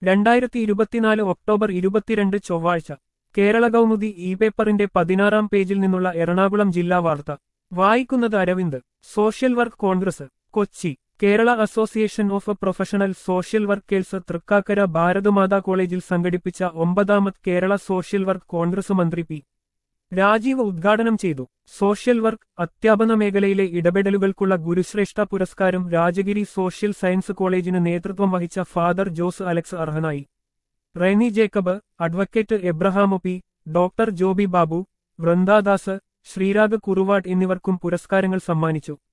രണ്ടായിരത്തി ഇരുപത്തിനാല് ഒക്ടോബർ ഇരുപത്തിരണ്ട് ചൊവ്വാഴ്ച കേരള കൗമുദി ഇ പേപ്പറിന്റെ പതിനാറാം പേജിൽ നിന്നുള്ള എറണാകുളം ജില്ലാ വാർത്ത വായിക്കുന്നത് Aravind social work congress Kochi Kerala association of professional social workers Thrikkakara Bharatamata കോളേജിൽ സംഘടിപ്പിച്ച ഒമ്പതാമത് കേരള സോഷ്യൽ വർക്ക് കോൺഗ്രസ് മന്ത്രി പി രാജീവ് ഉദ്ഘാടനം ചെയ്തു സോഷ്യൽ വർക്ക് അധ്യാപന മേഖലയിലെ ഇടപെടലുകൾക്കുള്ള ഗുരുശ്രേഷ്ഠ പുരസ്കാരം രാജഗിരി സോഷ്യൽ സയൻസ് കോളേജിന് നേതൃത്വം വഹിച്ച ഫാദർ ജോസ് അലക്സ് അർഹനായി Reni Jacob advocate Abraham P doctor Joby Babu Vrindadas Sreerag Kuruvattu എന്നിവർക്കും പുരസ്കാരങ്ങൾ സമ്മാനിച്ചു